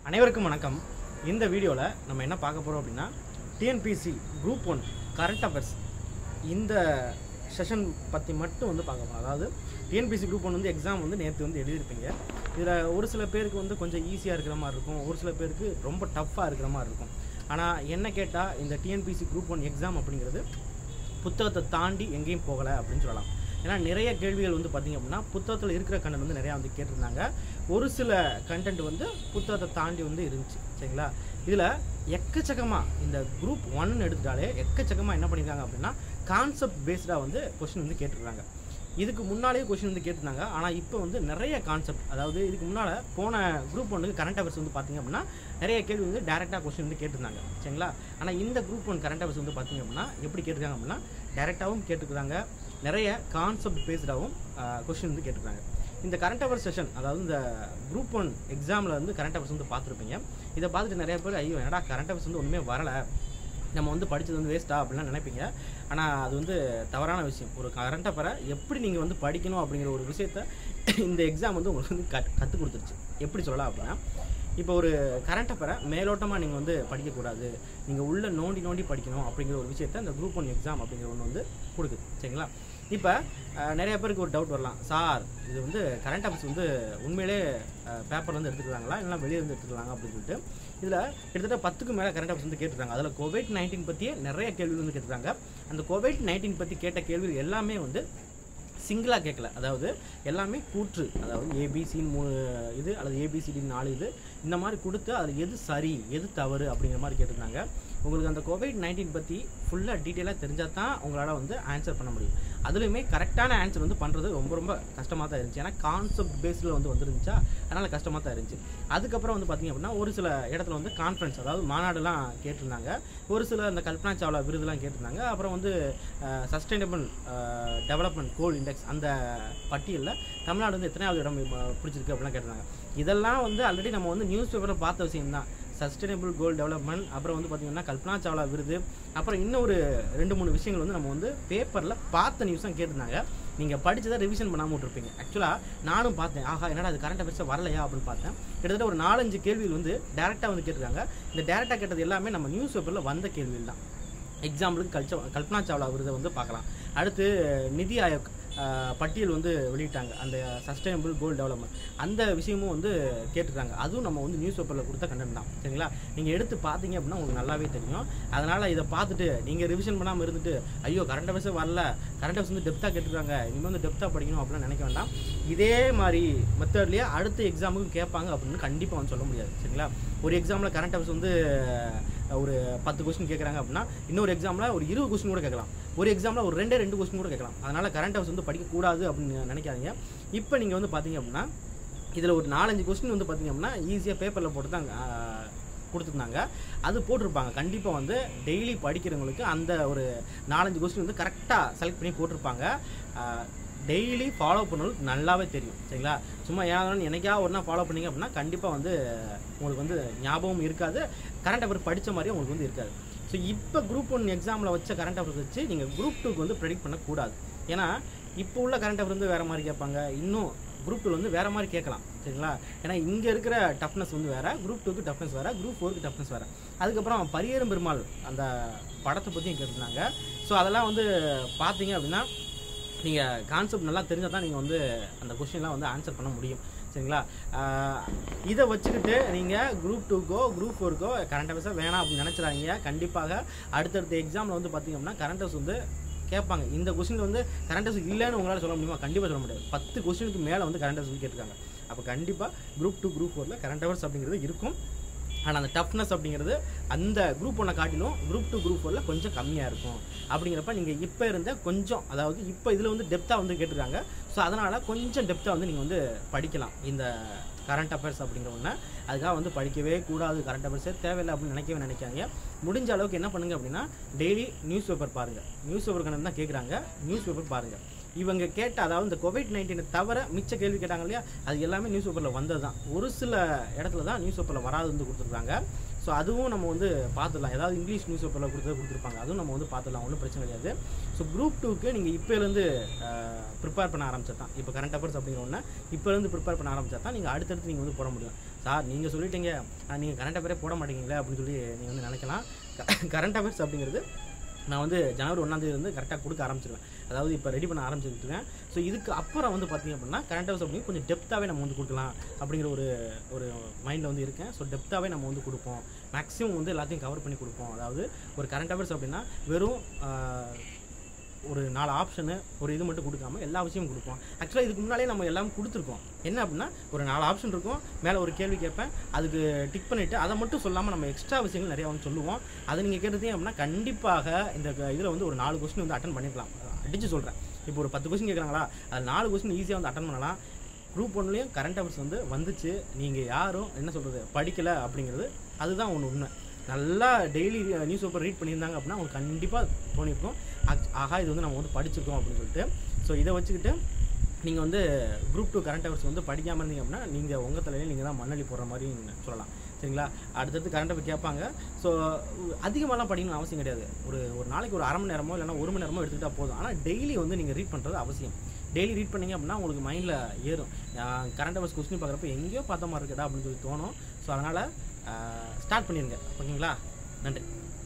அனைவருக்கும் வணக்கம் இந்த வீடியோவில் நம்ம என்ன பார்க்க போகிறோம் அப்படின்னா TNPSC group one current affairs இந்த செஷன் பற்றி மட்டும் வந்து பார்க்க போகிறோம் அதாவது டிஎன்பிசி குரூப் ஒன் வந்து எக்ஸாம் வந்து நேற்று வந்து எழுதியிருப்பீங்க இதில் ஒரு சில பேருக்கு வந்து கொஞ்சம் ஈஸியாக இருக்கிற மாதிரி இருக்கும் ஒரு சில பேருக்கு ரொம்ப டஃப்பாக இருக்கிற மாதிரி இருக்கும் ஆனால் என்ன கேட்டால் இந்த டிஎன்பிசி குரூப் ஒன் எக்ஸாம் அப்படிங்கிறது புத்தகத்தை தாண்டி எங்கேயும் போகலை அப்படின்னு சொல்லலாம் ஏன்னா நிறைய கேள்விகள் வந்து பார்த்தீங்க அப்படின்னா புத்தகத்தில் இருக்கிற கண்டென்ட் வந்து நிறையா வந்து கேட்டிருந்தாங்க ஒரு சில கண்டென்ட் வந்து புத்தகத்தை தாண்டி வந்து இருந்துச்சு சரிங்களா இதில் எக்கச்சக்கமாக இந்த குரூப் ஒன் எடுத்துட்டாலே எக்கச்சக்கமாக என்ன பண்ணியிருக்காங்க அப்படின்னா கான்செப்ட் பேஸ்டாக வந்து கொஷின் வந்து கேட்டிருக்காங்க இதுக்கு முன்னாலேயே கொஷின் வந்து கேட்டிருந்தாங்க ஆனால் இப்போ வந்து நிறைய கான்செப்ட் அதாவது இதுக்கு முன்னால் போன குரூப் ஒன்றுக்கு கரண்ட் அஃபேர்ஸ் வந்து பார்த்தீங்க அப்படின்னா நிறைய கேள்வி வந்து டேரெக்டாக கொஷின் வந்து கேட்டிருந்தாங்க சரிங்களா ஆனால் இந்த குரூப் ஒன் கரண்ட் அஃபேர்ஸ் வந்து பார்த்தீங்க அப்படின்னா எப்படி கேட்டிருக்காங்க அப்படின்னா டேரெக்டாகவும் கேட்டுருக்காங்க நிறைய கான்செப்ட் பேஸ்டாகவும் கொஷின் வந்து கேட்டிருக்காங்க இந்த கரண்ட் அஃபேர்ஸ் செஷன் அதாவது இந்த குரூப் ஒன் எக்ஸாமில் வந்து கரண்ட் அஃபேர்ஸ் வந்து பார்த்துருப்பீங்க இதை பார்த்துட்டு நிறைய பேர் ஐயோ என்னடா கரண்ட் அஃபேர்ஸ் வந்து ஒன்றுமே வரலை நம்ம வந்து படித்தது வந்து வேஸ்ட்டா அப்படிலாம் நினைப்பீங்க ஆனால் அது வந்து தவறான விஷயம் ஒரு கரண்ட் அஃபரை எப்படி நீங்கள் வந்து படிக்கணும் அப்படிங்கிற ஒரு விஷயத்த இந்த எக்ஸாம் வந்து உங்களுக்கு வந்து கத் கற்றுக் கொடுத்துருச்சு எப்படி சொல்லலாம் அப்படின்னா இப்போ ஒரு கரண்ட் அஃபரை மேலோட்டமாக நீங்கள் வந்து படிக்கக்கூடாது நீங்கள் உள்ளே நோண்டி நோண்டி படிக்கணும் அப்படிங்கிற ஒரு விஷயத்த இந்த குரூப் ஒன் எக்ஸாம் அப்படிங்கிற ஒன்று வந்து கொடுக்குது சரிங்களா இப்போ அஹ், நிறைய பேருக்கு ஒரு டவுட் வரலாம் சார் இது வந்து கரண்ட் அஃபேர்ஸ் வந்து உண்மையிலே பேப்பர்ல இருந்து எடுத்துக்கிறாங்களா இல்லைனா வெளியே இருந்து எடுத்துக்கிறாங்க அப்படின்னு சொல்லிட்டு இதில் கிட்டத்தட்ட பத்துக்கும் மேலே கரண்ட் அஃபேர்ஸ் வந்து கேட்டிருக்காங்க அதில் கோவிட் நைன்டீன் பற்றியே நிறைய கேள்விகள் வந்து கேட்டிருக்காங்க அந்த கோவிட் நைன்டீன் பற்றி கேட்ட கேள்விகள் எல்லாமே வந்து சிங்கிளாக கேட்கல அதாவது எல்லாமே கூற்று அதாவது ஏபிசின்னு மூணு இது அல்லது ஏபிசிடின்னு நாலு இது இந்த மாதிரி கொடுத்து அதில் எது சரி எது தவறு அப்படிங்கிற மாதிரி கேட்டிருந்தாங்க உங்களுக்கு அந்த கோவிட் நைன்டீன் பற்றி ஃபுல்லாக டீட்டெயிலாக தெரிஞ்சால் தான் உங்களால் வந்து ஆன்சர் பண்ண முடியும் அதுலேயுமே கரெக்டான ஆன்சர் வந்து பண்ணுறது ரொம்ப ரொம்ப கஷ்டமாக தான் இருந்துச்சு ஏன்னா கான்செப்ட் பேஸில் வந்து வந்துருந்துச்சா அதனால் கஷ்டமாக தான் இருந்துச்சு அதுக்கப்புறம் வந்து பார்த்திங்க அப்படின்னா ஒரு சில இடத்துல வந்து கான்ஃபரன்ஸ் அதாவது மாநாடுலாம் கேட்டிருந்தாங்க ஒரு சில இந்த கல்பனா சாவ்லா விருதுலாம் கேட்டிருந்தாங்க அப்புறம் வந்து சஸ்டைனபிள் டெவலப்மெண்ட் கோல் இண்டெக்ஸ் அந்த பட்டியலில் தமிழ்நாடு வந்து எத்தனையாவது இடம் அஹ், பிடிச்சிருக்கு அப்படிலாம் கேட்டிருந்தாங்க இதெல்லாம் வந்து ஆல்ரெடி நம்ம வந்து நியூஸ் பேப்பரில் பார்த்த விஷயம் தான் சஸ்டைனபிள் கோல் டெவலப்மெண்ட் அப்புறம் வந்து பார்த்திங்கன்னா கல்பனா சாவ்லா விருது அப்புறம் இன்னொரு ரெண்டு மூணு விஷயங்கள் வந்து நம்ம வந்து பேப்பரில் பார்த்த நியூஸ் தான் கேட்டிருந்தாங்க நீங்கள் படிச்சதை ரிவிஷன் பண்ணாமல் விட்டுருப்பீங்க ஆக்சுவலாக நானும் பார்த்தேன் ஆஹா என்னடா அது கரண்ட் அஃபேர்ஸாக வரலையா அப்படின்னு பார்த்தேன் கிட்டத்தட்ட ஒரு நாலஞ்சு கேள்விகள் வந்து டேரெக்டாக வந்து கேட்டிருக்காங்க இந்த டேரெக்டாக கேட்டது எல்லாமே நம்ம நியூஸ் பேப்பரில் வந்த கேள்விகள் தான் எக்ஸாம்பிளுக்கு கல்ச்ச கல்பனா சாவ்லா விருதை வந்து பார்க்கலாம் அடுத்து நிதி ஆயோக் ஆஹ், பட்டியல் வந்து வெளியிட்டாங்க அந்த சஸ்டைனபிள் கோல் டெவலப்மெண்ட் அந்த விஷயமும் வந்து கேட்டிருக்காங்க அதுவும் நம்ம வந்து நியூஸ் பேப்பரில் கொடுத்த கண்டென்ட் தான் சரிங்களா நீங்கள் எடுத்து பார்த்தீங்க அப்படின்னா உங்களுக்கு நல்லாவே தெரியும் அதனால் இதை பார்த்துட்டு நீங்கள் ரிவிஷன் பண்ணாமல் இருந்துட்டு ஐயோ கரண்ட் அஃபேர்ஸே வரல கரண்ட் அஃபேர்ஸ் வந்து டெப்த்தாக கேட்டிருக்காங்க இனிமேல் வந்து டெப்த்தாக படிக்கணும் அப்படின்னு நினைக்க வேண்டாம் இதே மாதிரி மெத்தட்லேயே அடுத்த எக்ஸாமுக்கும் கேட்பாங்க அப்படின்னு கண்டிப்பாக வந்து சொல்ல முடியாது சரிங்களா ஒரு எக்ஸாமில் கரண்ட் அஃபேர்ஸ் வந்து அஹ், ஒரு பத்து கொஸ்டின் கேட்குறாங்க அப்படின்னா இன்னொரு எக்ஸாமில் ஒரு இருபது கொஸ்டின் கூட கேட்கலாம் ஒரு எக்ஸாமில் ஒரு ரெண்டே ரெண்டு கொஸ்டின் கூட கேட்கலாம் அதனால் கரண்ட் அஃபேர்ஸ் வந்து படிக்கக்கூடாது அப்படின்னு நினைக்காதீங்க இப்போ நீங்கள் வந்து பார்த்தீங்க அப்படின்னா இதில் ஒரு நாலஞ்சு கொஸ்டின் வந்து பார்த்தீங்க அப்படின்னா ஈஸியாக பேப்பரில் போட்டு தான் ஆஹ், கொடுத்துருந்தாங்க அது போட்டிருப்பாங்க கண்டிப்பாக வந்து டெய்லி படிக்கிறவங்களுக்கு அந்த ஒரு நாலஞ்சு கொஸ்டின் வந்து கரெக்டாக செலக்ட் பண்ணி போட்டிருப்பாங்க டெய்லி ஃபாலோ பண்ணவங்களுக்கு நல்லாவே தெரியும் சரிங்களா சும்மா ஏன் என்னைக்கா ஒரு நாள் ஃபாலோ பண்ணீங்க அப்படின்னா கண்டிப்பாக வந்து உங்களுக்கு வந்து ஞாபகம் இருக்காது கரண்ட் அஃபேர் படித்த மாதிரியே உங்களுக்கு வந்து இருக்காது ஸோ இப்போ குரூப் ஒன் எக்ஸாமில் வச்ச கரண்ட் அஃபேர்ஸ் வச்சு நீங்கள் குரூப் டூக்கு வந்து ப்ரெடிக்ட் பண்ணக்கூடாது ஏன்னா இப்போ உள்ள கரண்ட் அஃபேர் வந்து வேறு மாதிரி கேட்பாங்க இன்னும் குரூப் டூ வந்து வேறு மாதிரி கேட்கலாம் சரிங்களா ஏன்னா இங்கே இருக்கிற டஃப்னஸ் வந்து வேறு குரூப் டூக்கு டஃப்னஸ் வேறு குரூப் ஃபோருக்கு டஃப்னஸ் வேறு அதுக்கப்புறம் பரியேறும் பெருமாள் அந்த படத்தை பற்றியும் கேட்டிருந்தாங்க ஸோ அதெல்லாம் வந்து பார்த்தீங்க அப்படின்னா நீங்கள் கான்செப்ட் நல்லா தெரிஞ்சால் தான் நீங்கள் வந்து அந்த கொஷின்லாம் வந்து ஆன்சர் பண்ண முடியும் சரிங்களா ஆஹ் இதை வச்சுக்கிட்டு நீங்கள் குரூப் டூக்கோ குரூப் ஃபோருக்கோ கரண்ட் அஃபேர்ஸாக வேணாம் அப்படின்னு நினச்சிடாங்க கண்டிப்பாக அடுத்தடுத்த எக்ஸாமில் வந்து பார்த்தீங்க அப்படின்னா கரண்ட் அஃபேர்ஸ் வந்து கேட்பாங்க இந்த கொஸ்டின் வந்து கரண்ட் அஃபேர்ஸ் இல்லைன்னு உங்களால் சொல்ல முடியுமா கண்டிப்பாக சொல்ல முடியாது பத்து கொஸ்டினுக்கு மேலே வந்து கரண்ட் அஃபேர்ஸ் வந்து கேட்டிருக்காங்க அப்போ கண்டிப்பாக குரூப் டூ குரூப் ஃபோரில் கரண்ட் அஃபேர்ஸ் அப்படிங்கிறது இருக்கும் ஆனால் அந்த டஃப்னஸ் அப்படிங்கிறது அந்த குரூப் ஒன்றை காட்டிலும் குரூப் டூ குரூப் ஃபோரில் கொஞ்சம் கம்மியாக இருக்கும் அப்படிங்கிறப்ப நீங்கள் இப்போ இருந்த கொஞ்சம் அதாவது இப்போ இதில் வந்து டெப்த்தாக வந்து கேட்டிருக்காங்க ஸோ அதனால் கொஞ்சம் டெப்த்தாக வந்து நீங்கள் வந்து படிக்கலாம் இந்த கரண்ட் அஃபேர்ஸ் அப்படிங்கிற ஒன்று அதுக்காக வந்து படிக்கவே கூடாது கரண்ட் அஃபேர்ஸே தேவையில்லை அப்படின்னு நினைக்கவே நினைக்காங்க முடிஞ்ச அளவுக்கு என்ன பண்ணுங்க அப்படின்னா டெய்லி நியூஸ் பேப்பர் பாருங்கள் நியூஸ் பேப்பர் கணக்கு தான் கேட்குறாங்க நியூஸ் பேப்பர் பாருங்கள் இவங்க கேட்ட அதாவது இந்த கோவிட் நைன்டீனை தவிர மிச்ச கேள்வி கேட்டாங்க இல்லையா அது எல்லாமே நியூஸ் பேப்பரில் வந்தது தான் ஒரு சில இடத்துல தான் நியூஸ் பேப்பரில் வராது வந்து கொடுத்துருக்காங்க ஸோ அதுவும் நம்ம வந்து பார்த்துடலாம் ஏதாவது இங்கிலீஷ் நியூஸ் பேப்பரில் கொடுத்தது கொடுத்துருப்பாங்க அதுவும் நம்ம வந்து பார்த்துடலாம் ஒன்றும் பிரச்சனை கிடையாது ஸோ குரூப் டூக்கு நீங்கள் இப்போலேருந்து ப்ரிப்பேர் பண்ண ஆரம்பிச்சா தான் இப்போ கரண்ட் அஃபேர்ஸ் அப்படிங்கிற ஒன்று இப்போலேருந்து ப்ரிப்பேர் பண்ண ஆரம்பிச்சா தான் நீங்கள் அடுத்தடுத்து நீங்கள் வந்து போட முடியும் சார் நீங்கள் சொல்லிட்டீங்க நீங்கள் கரண்ட் அஃபேரே போட மாட்டீங்களே அப்படின்னு சொல்லி நீங்கள் வந்து நினைக்கலாம் கரண்ட் அஃபேர்ஸ் அப்படிங்கிறது நான் வந்து ஜனவரி ஒன்றாந்தேதி வந்து கரெக்டாக கொடுக்க ஆரம்பிச்சிருவேன் அதாவது இப்போ ரெடி பண்ண ஆரம்பிச்சிருக்கேன் ஸோ இதுக்கு அப்புறம் வந்து பார்த்தீங்க அப்படின்னா கரண்ட் அஃபேர்ஸ் அப்படிங்க கொஞ்சம் டெப்த்தாகவே நம்ம வந்து கொடுக்கலாம் அப்படிங்கிற ஒரு ஒரு மைண்டில் வந்து இருக்கேன் ஸோ டெப்த்தாகவே நம்ம வந்து கொடுப்போம் மேக்ஸிமம் வந்து எல்லாத்தையும் கவர் பண்ணி கொடுப்போம் அதாவது ஒரு கரண்ட் அஃபேர்ஸ் அப்படின்னா வெறும் ஆஹ், ஒரு நாலு ஆப்ஷனு ஒரு இது மட்டும் கொடுக்காம எல்லா விஷயமும் கொடுப்போம் ஆக்சுவலாக இதுக்கு முன்னாலே நம்ம எல்லாம் கொடுத்துருக்கோம் என்ன அப்படின்னா ஒரு நாலு ஆப்ஷன் இருக்கும் மேலே ஒரு கேள்வி கேட்பேன் அதுக்கு டிக் பண்ணிவிட்டு அதை மட்டும் சொல்லாமல் நம்ம எக்ஸ்ட்ரா விஷயங்கள் நிறையா வந்து சொல்லுவோம் அதை நீங்கள் கேட்டதீங்க அப்படின்னா கண்டிப்பாக இந்த இதில் வந்து ஒரு நாலு கொஸ்டின் வந்து அட்டன் பண்ணிக்கலாம் அடித்து சொல்கிறேன் இப்போ ஒரு பத்து கொஸ்டின் கேட்குறாங்களா அது நாலு கொஸ்டின் ஈஸியாக வந்து அட்டன் பண்ணலாம் குரூப் ஒன்லேயும் கரண்ட் அஃபேர்ஸ் வந்து வந்துச்சு நீங்கள் யாரும் என்ன சொல்கிறது படிக்கலை அப்படிங்கிறது அதுதான் ஒன்று உண்மை நல்லா டெய்லி நியூஸ் பேப்பர் ரீட் பண்ணியிருந்தாங்க அப்படின்னா அவங்களுக்கு கண்டிப்பாக தோணியிருக்கும் ஆக்- ஆஹா இது வந்து நம்ம வந்து படிச்சிருக்கோம் அப்படின்னு சொல்லிட்டு ஸோ இதை வச்சுக்கிட்டு நீங்கள் வந்து குரூப் டூ கரண்ட் அஃபேர்ஸ் வந்து படிக்காமல் இருந்தீங்க அப்படின்னா நீங்கள் உங்கள் தலையில நீங்கள் தான் மண்ணள்ளி போடுற மாதிரி சொல்லலாம் சரிங்களா அடுத்தடுத்து கரண்ட் அஃபேர் கேட்பாங்க ஸோ அதிகமாகலாம் படிக்கணும்னு அவசியம் கிடையாது ஒரு ஒரு நாளைக்கு ஒரு அரை மணி நேரமோ இல்லைன்னா ஒரு மணி நேரமோ எடுத்துக்கிட்டால் போதும் ஆனால் டெய்லி வந்து நீங்கள் ரீட் பண்ணுறது அவசியம் டெய்லி ரீட் பண்ணீங்க அப்படின்னா உங்களுக்கு மைண்டில் ஏறும் கரண்ட் அஃபேர்ஸ் கொஸ்டின் பார்க்குறப்ப எங்கேயோ பார்த்த மாதிரி இருக்குடா அப்படின்னு சொல்லி தோணும் ஸோ அதனால் ஸ்டார்ட் பண்ணிடுங்க ஓகேங்களா நன்றி